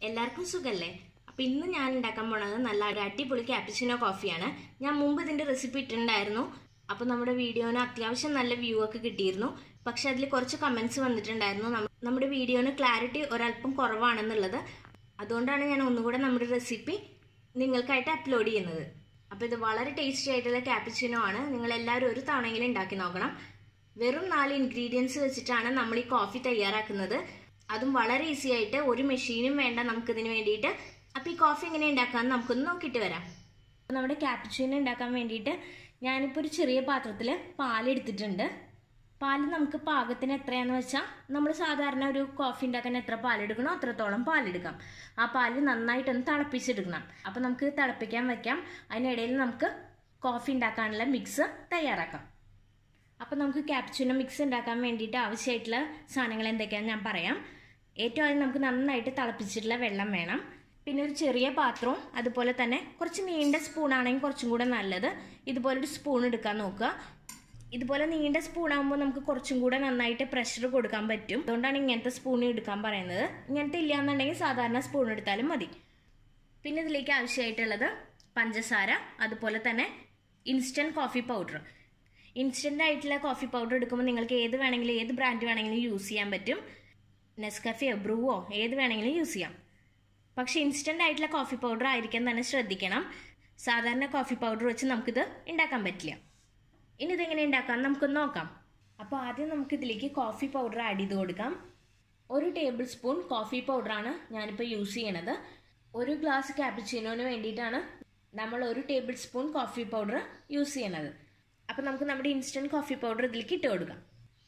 എല്ലാവർക്കും സുഖല്ലേ അപ്പൊ ഇന്ന് ഞാൻ ഉണ്ടാക്കാൻ പോണത് നല്ല ഒരു അടിപൊളി ക്യാപ്പിച്ചിനോ കോഫിയാണ് ഞാൻ മുമ്പ് ഇതിന്റെ റെസിപ്പി ഇട്ടിട്ടുണ്ടായിരുന്നു അപ്പൊ നമ്മുടെ വീഡിയോന് അത്യാവശ്യം നല്ല വ്യൂ ഒക്കെ കിട്ടിയിരുന്നു പക്ഷെ അതിൽ കുറച്ച് കമന്റ്സ് വന്നിട്ടുണ്ടായിരുന്നു നമ്മ- നമ്മുടെ വീഡിയോന് ക്ലാരിറ്റി ഒരല്പം കുറവാണെന്നുള്ളത് അതുകൊണ്ടാണ് ഞാൻ ഒന്നുകൂടെ നമ്മുടെ റെസിപ്പി നിങ്ങൾക്കായിട്ട് അപ്ലോഡ് ചെയ്യുന്നത് അപ്പൊ ഇത് വളരെ ടേസ്റ്റി ആയിട്ടുള്ള ക്യാപ്പിച്ചിനോ ആണ് നിങ്ങൾ എല്ലാവരും ഒരു തവണയെങ്കിലും ഉണ്ടാക്കി നോക്കണം വെറും നാല് ഇൻഗ്രീഡിയൻസ് വെച്ചിട്ടാണ് നമ്മൾ ഈ കോഫി തയ്യാറാക്കുന്നത് അതും വളരെ ഈസി ആയിട്ട് ഒരു മെഷീനും വേണ്ട നമുക്കിതിന് വേണ്ടിയിട്ട് അപ്പോൾ ഈ കോഫി എങ്ങനെ ഉണ്ടാക്കാമെന്ന് നമുക്കൊന്ന് നോക്കിയിട്ട് വരാം അപ്പോൾ നമ്മുടെ ക്യാപ്ചീനോ ഉണ്ടാക്കാൻ വേണ്ടിയിട്ട് ഞാനിപ്പോൾ ഒരു ചെറിയ പാത്രത്തിൽ പാലെടുത്തിട്ടുണ്ട് പാല് നമുക്ക് പാകത്തിന് എത്രയാന്ന് വെച്ചാൽ നമ്മൾ സാധാരണ ഒരു കോഫി ഉണ്ടാക്കാൻ എത്ര പാലെടുക്കണോ അത്രത്തോളം പാലെടുക്കാം ആ പാല് നന്നായിട്ടൊന്ന് തിളപ്പിച്ചെടുക്കണം അപ്പോൾ നമുക്ക് തിളപ്പിക്കാൻ വെക്കാം അതിനിടയിൽ നമുക്ക് കോഫി ഉണ്ടാക്കാനുള്ള മിക്സ് തയ്യാറാക്കാം അപ്പോൾ നമുക്ക് ക്യാപ്ചുനോ മിക്സ് ഉണ്ടാക്കാൻ വേണ്ടിയിട്ട് ആവശ്യമായിട്ടുള്ള സാധനങ്ങൾ എന്തൊക്കെയാണെന്ന് ഞാൻ പറയാം ഏറ്റവും ആദ്യം നമുക്ക് നന്നായിട്ട് തിളപ്പിച്ചിട്ടുള്ള വെള്ളം വേണം പിന്നെ ഒരു ചെറിയ പാത്രവും അതുപോലെ തന്നെ കുറച്ച് നീണ്ട സ്പൂണാണെങ്കിൽ കുറച്ചും കൂടെ നല്ലത് ഇതുപോലെ ഒരു സ്പൂൺ എടുക്കാൻ നോക്കുക ഇതുപോലെ നീണ്ട സ്പൂൺ ആകുമ്പോൾ നമുക്ക് കുറച്ചും കൂടെ നന്നായിട്ട് പ്രഷർ കൊടുക്കാൻ പറ്റും അതുകൊണ്ടാണ് ഇങ്ങനത്തെ സ്പൂൺ എടുക്കാൻ പറയുന്നത് ഇങ്ങനത്തെ ഇല്ലയെന്നുണ്ടെങ്കിൽ സാധാരണ സ്പൂൺ എടുത്താലും മതി പിന്നെ ഇതിലേക്ക് ആവശ്യമായിട്ടുള്ളത് പഞ്ചസാര അതുപോലെ തന്നെ ഇൻസ്റ്റൻറ്റ് കോഫി പൗഡർ ഇൻസ്റ്റൻ്റ് ആയിട്ടുള്ള കോഫി പൗഡർ എടുക്കുമ്പോൾ നിങ്ങൾക്ക് ഏത് വേണമെങ്കിലും ഏത് ബ്രാൻഡ് വേണമെങ്കിലും യൂസ് ചെയ്യാൻ പറ്റും നെസ്കഫിയോ ബ്രൂവോ ഏത് വേണമെങ്കിലും യൂസ് ചെയ്യാം പക്ഷേ ഇൻസ്റ്റൻ്റ് ആയിട്ടുള്ള കോഫി പൗഡർ ആയിരിക്കാൻ തന്നെ ശ്രദ്ധിക്കണം സാധാരണ കോഫി പൗഡർ വെച്ച് നമുക്കിത് ഉണ്ടാക്കാൻ പറ്റില്ല ഇനി ഇതെങ്ങനെ ഉണ്ടാക്കാം നമുക്കൊന്ന് നോക്കാം അപ്പോൾ ആദ്യം നമുക്ക് ഇതിലേക്ക് കോഫി പൗഡർ ആഡ് ചെയ്ത് കൊടുക്കാം ഒരു ടേബിൾ സ്പൂൺ കോഫി പൗഡറാണ് ഞാനിപ്പോൾ യൂസ് ചെയ്യണത് ഒരു ഗ്ലാസ് ക്യാപ്പിച്ചിനോന് വേണ്ടിയിട്ടാണ് നമ്മൾ ഒരു tablespoon coffee powder use ചെയ്യണത് അപ്പോൾ നമുക്ക് നമ്മുടെ ഇൻസ്റ്റൻറ്റ് കോഫി പൗഡർ ഇതിലേക്ക് ഇട്ട് കൊടുക്കാം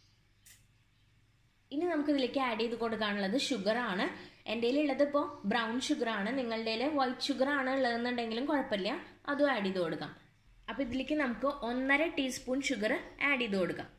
ഇനി നമുക്ക് ഇതിലേക്ക് ആഡ് ചെയ്ത് കൊടുക്കാനുള്ളത് ഷുഗറാണ് എൻ്റെ ഉള്ളത് ഇപ്പോൾ ബ്രൗൺ ഷുഗറാണ് നിങ്ങളുടെ വൈറ്റ് ഷുഗർ ആണ് ഉള്ളതെന്നുണ്ടെങ്കിലും കുഴപ്പമില്ല അതും ആഡ് ചെയ്ത് കൊടുക്കാം അപ്പോൾ ഇതിലേക്ക് നമുക്ക് ഒന്നര ടീസ്പൂൺ ഷുഗർ ആഡ് ചെയ്ത് കൊടുക്കാം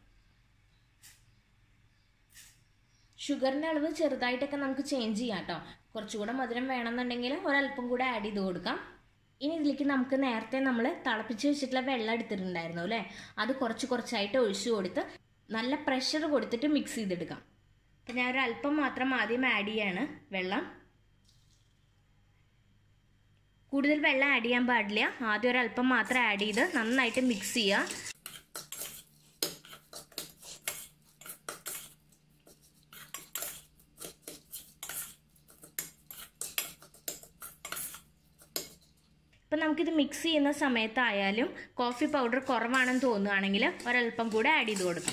ഷുഗറിൻ്റെ അളവ് ചെറുതായിട്ടൊക്കെ നമുക്ക് ചേഞ്ച് ചെയ്യാം കേട്ടോ കുറച്ചുകൂടെ മധുരം വേണമെന്നുണ്ടെങ്കിൽ ഒരല്പം കൂടെ ആഡ് ചെയ്ത് കൊടുക്കാം ഇനി ഇതിലേക്ക് നമുക്ക് നേരത്തെ നമ്മൾ തിളപ്പിച്ച് വെച്ചിട്ടുള്ള വെള്ളം എടുത്തിട്ടുണ്ടായിരുന്നു അല്ലേ അത് കുറച്ച് കുറച്ചായിട്ട് ഒഴിച്ചു കൊടുത്ത് നല്ല പ്രഷർ കൊടുത്തിട്ട് മിക്സ് ചെയ്തെടുക്കാം അപ്പം ഞാൻ ഒരു അല്പം മാത്രം ആദ്യം ആഡ് ചെയ്യാണ് വെള്ളം കൂടുതൽ വെള്ളം ആഡ് ചെയ്യാൻ പാടില്ല ആദ്യം ഒരു അല്പം മാത്രം ആഡ് ചെയ്ത് നന്നായിട്ട് മിക്സ് ചെയ്യുക ഇപ്പം നമുക്കിത് മിക്സ് ചെയ്യുന്ന സമയത്തായാലും കോഫി പൗഡർ കുറവാണെന്ന് തോന്നുകയാണെങ്കിൽ ഒരല്പം കൂടെ ആഡ് ചെയ്ത് കൊടുക്കാം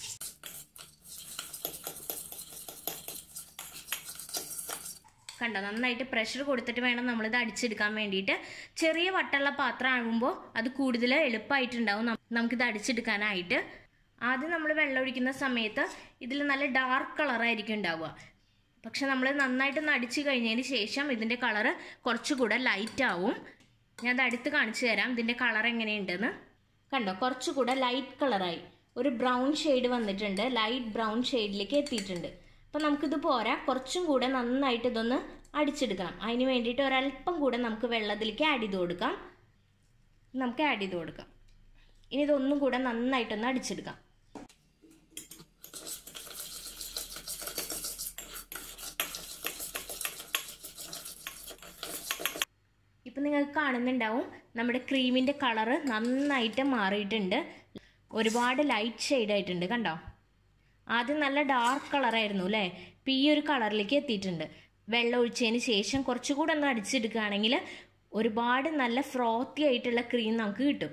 കണ്ടോ നന്നായിട്ട് പ്രഷർ കൊടുത്തിട്ട് വേണം നമ്മളിത് അടിച്ചെടുക്കാൻ വേണ്ടിയിട്ട് ചെറിയ വട്ടമുള്ള പാത്രം ആകുമ്പോൾ അത് കൂടുതൽ എളുപ്പമായിട്ടുണ്ടാവും നം- നമുക്കിത് അടിച്ചെടുക്കാനായിട്ട് ആദ്യം നമ്മൾ വെള്ളം ഒഴിക്കുന്ന സമയത്ത് ഇതിൽ നല്ല ഡാർക്ക് കളറായിരിക്കും ഉണ്ടാവുക പക്ഷെ നമ്മൾ നന്നായിട്ടൊന്ന് അടിച്ചു കഴിഞ്ഞതിന് ശേഷം ഇതിൻ്റെ കളറ് കുറച്ചുകൂടെ ലൈറ്റ് ആവും ഞാൻ അത് അടുത്ത് കാണിച്ചു തരാം ഇതിൻ്റെ കളർ എങ്ങനെയുണ്ടെന്ന് കണ്ടോ കുറച്ചുകൂടെ ലൈറ്റ് കളറായി ഒരു ബ്രൗൺ ഷെയ്ഡ് വന്നിട്ടുണ്ട് ലൈറ്റ് ബ്രൗൺ ഷെയ്ഡിലേക്ക് എത്തിയിട്ടുണ്ട് അപ്പം നമുക്കിത് പോരാ കുറച്ചും കൂടെ നന്നായിട്ട് ഇതൊന്ന് അടിച്ചെടുക്കണം അതിന് വേണ്ടിയിട്ട് ഒരല്പം കൂടെ നമുക്ക് വെള്ളത്തിലേക്ക് ആഡ് ചെയ്ത് കൊടുക്കാം നമുക്ക് ആഡ് ചെയ്ത് കൊടുക്കാം ഇനി ഇതൊന്നും കൂടെ നന്നായിട്ടൊന്ന് അടിച്ചെടുക്കാം ഇപ്പം നിങ്ങൾക്ക് കാണുന്നുണ്ടാവും നമ്മുടെ ക്രീമിൻ്റെ കളറ് നന്നായിട്ട് മാറിയിട്ടുണ്ട് ഒരുപാട് ലൈറ്റ് ഷെയ്ഡ് ആയിട്ടുണ്ട് കണ്ടോ ആദ്യം നല്ല ഡാർക്ക് കളറായിരുന്നു അല്ലേ ഇപ്പം ഈ ഒരു കളറിലേക്ക് എത്തിയിട്ടുണ്ട് വെള്ളം ഒഴിച്ചതിന് ശേഷം കുറച്ചുകൂടെ ഒന്ന് അടിച്ചെടുക്കുകയാണെങ്കിൽ ഒരുപാട് നല്ല ഫ്രോത്തി ആയിട്ടുള്ള ക്രീം നമുക്ക് കിട്ടും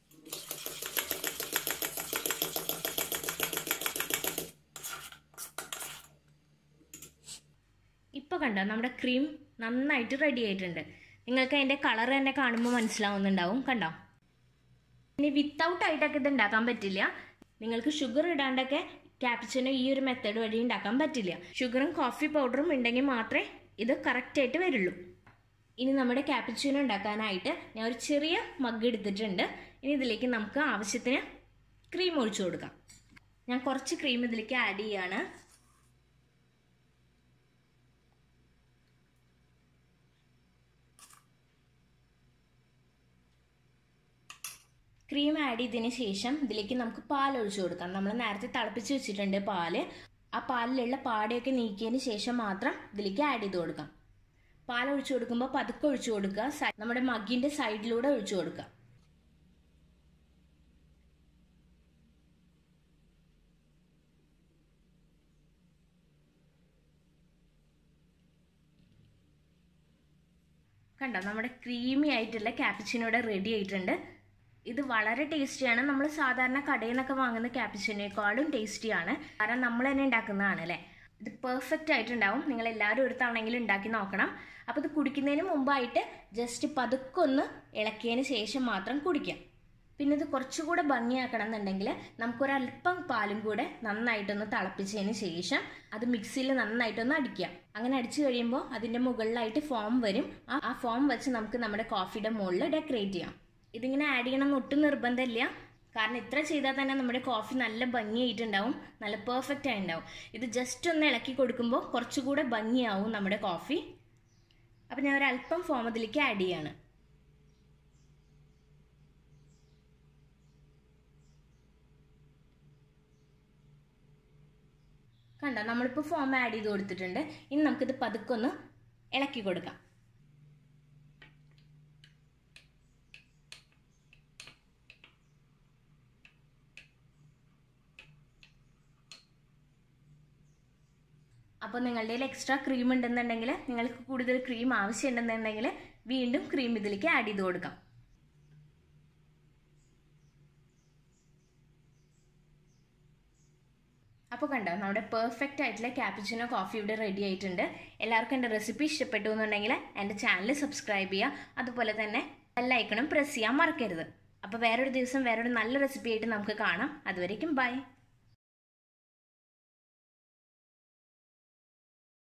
ഇപ്പൊ കണ്ടോ നമ്മുടെ ക്രീം നന്നായിട്ട് റെഡി ആയിട്ടുണ്ട് നിങ്ങൾക്ക് അതിന്റെ കളർ തന്നെ കാണുമ്പോൾ മനസ്സിലാവുന്നുണ്ടാവും കണ്ടോ ഇനി വിത്തൗട്ട് ആയിട്ടൊക്കെ ഇത് ഉണ്ടാക്കാൻ പറ്റില്ല നിങ്ങൾക്ക് ഷുഗർ ഇടാണ്ടൊക്കെ ക്യാപ്ചിനോ ഈ ഒരു മെത്തേഡ് വഴി ഉണ്ടാക്കാൻ പറ്റില്ല ഷുഗറും കോഫി പൗഡറും ഉണ്ടെങ്കിൽ മാത്രമേ ഇത് കറക്റ്റ് ആയിട്ട് വരുള്ളൂ ഇനി നമ്മുടെ ക്യാപ്പിച്ചീനോ ഉണ്ടാക്കാനായിട്ട് ഞാൻ ഒരു ചെറിയ മഗ് എടുത്തിട്ടുണ്ട് ഇനി ഇതിലേക്ക് നമുക്ക് ആവശ്യത്തിന് ക്രീം ഒഴിച്ചു കൊടുക്കാം ഞാൻ കുറച്ച് ക്രീം ഇതിലേക്ക് ആഡ് ചെയ്യാണ് ക്രീം ആഡ് ചെയ്തതിന് ശേഷം ഇതിലേക്ക് നമുക്ക് പാൽ ഒഴിച്ചു കൊടുക്കാം നമ്മൾ നേരത്തെ തിളപ്പിച്ച് വെച്ചിട്ടുണ്ട് പാല് ആ പാലിലുള്ള പാടയൊക്കെ നീക്കിയതിന് ശേഷം മാത്രം ഇതിലേക്ക് ആഡ് ചെയ്ത് കൊടുക്കാം പാൽ ഒഴിച്ചു കൊടുക്കുമ്പോൾ പതുക്കെ ഒഴിച്ചു കൊടുക്കുക സൈ- നമ്മുടെ മഗ്ഗിന്റെ സൈഡിലൂടെ ഒഴിച്ചു കൊടുക്കുക കണ്ടോ നമ്മുടെ ക്രീമി ആയിട്ടുള്ള ക്യാപ്പിച്ചിനോടെ റെഡി ആയിട്ടുണ്ട് ഇത് വളരെ ടേസ്റ്റിയാണ് നമ്മൾ സാധാരണ കടയിൽ നിന്നൊക്കെ വാങ്ങുന്ന ക്യാപ്പിച്ചിനേക്കാളും ടേസ്റ്റിയാണ് കാരണം നമ്മൾ തന്നെ ഉണ്ടാക്കുന്നതാണ് അല്ലേ ഇത് പെർഫെക്റ്റ് ആയിട്ടുണ്ടാവും നിങ്ങൾ എല്ലാവരും ഒരു തവണെങ്കിലും ഉണ്ടാക്കി നോക്കണം അപ്പോൾ ഇത് കുടിക്കുന്നതിന് മുമ്പായിട്ട് ജസ്റ്റ് പതുക്കെ ഒന്ന് ഇളക്കിയതിന് ശേഷം മാത്രം കുടിക്കാം പിന്നെ ഇത് കുറച്ചുകൂടെ ഭംഗിയാക്കണം എന്നുണ്ടെങ്കിൽ നമുക്കൊരല്പം പാലും കൂടെ നന്നായിട്ടൊന്ന് തിളപ്പിച്ചതിന് ശേഷം അത് മിക്സിയിൽ നന്നായിട്ടൊന്ന് അടിക്കാം അങ്ങനെ അടിച്ചു കഴിയുമ്പോൾ അതിൻ്റെ മുകളിലായിട്ട് ഫോം വരും ആ ആ ഫോം വെച്ച് നമുക്ക് നമ്മുടെ കോഫിയുടെ മുകളിൽ ഡെക്കറേറ്റ് ചെയ്യാം ഇതിങ്ങനെ ആഡ് ചെയ്യണമെന്ന് ഒട്ടും നിർബന്ധമില്ല കാരണം ഇത്ര ചെയ്താൽ തന്നെ നമ്മുടെ കോഫി നല്ല ഭംഗിയായിട്ടുണ്ടാവും നല്ല പെർഫെക്റ്റ് ആയിട്ടുണ്ടാവും ഇത് ജസ്റ്റ് ഒന്ന് ഇളക്കി കൊടുക്കുമ്പോൾ കുറച്ചുകൂടെ ഭംഗിയാവും നമ്മുടെ കോഫി അപ്പം ഞാൻ ഒരല്പം ഫോം അതിലേക്ക് ആഡ് ചെയ്യാണ് കണ്ടോ നമ്മളിപ്പോൾ ഫോം ആഡ് ചെയ്ത് കൊടുത്തിട്ടുണ്ട് ഇനി നമുക്കിത് പതുക്കെ ഒന്ന് ഇളക്കി കൊടുക്കാം അപ്പോൾ നിങ്ങളുടെ കയ്യിൽ എക്സ്ട്രാ ക്രീം ഉണ്ടെന്നുണ്ടെങ്കിൽ നിങ്ങൾക്ക് കൂടുതൽ ക്രീം ആവശ്യമുണ്ടെന്നുണ്ടെങ്കിൽ വീണ്ടും ക്രീം ഇതിലേക്ക് ആഡ് ചെയ്ത് കൊടുക്കാം അപ്പോൾ കണ്ടോ നമ്മുടെ പെർഫെക്റ്റ് ആയിട്ടുള്ള ക്യാപ്പിച്ചിനോ കോഫി ഇവിടെ റെഡി ആയിട്ടുണ്ട് എല്ലാവർക്കും എൻ്റെ റെസിപ്പി ഇഷ്ടപ്പെട്ടു എന്നുണ്ടെങ്കിൽ എൻ്റെ ചാനൽ സബ്സ്ക്രൈബ് ചെയ്യുക അതുപോലെ തന്നെ ബെല്ലൈക്കണും പ്രസ് ചെയ്യാൻ മറക്കരുത് അപ്പോൾ വേറൊരു ദിവസം വേറൊരു നല്ല റെസിപ്പി ആയിട്ട് നമുക്ക് കാണാം അതുവരേക്കും ബൈ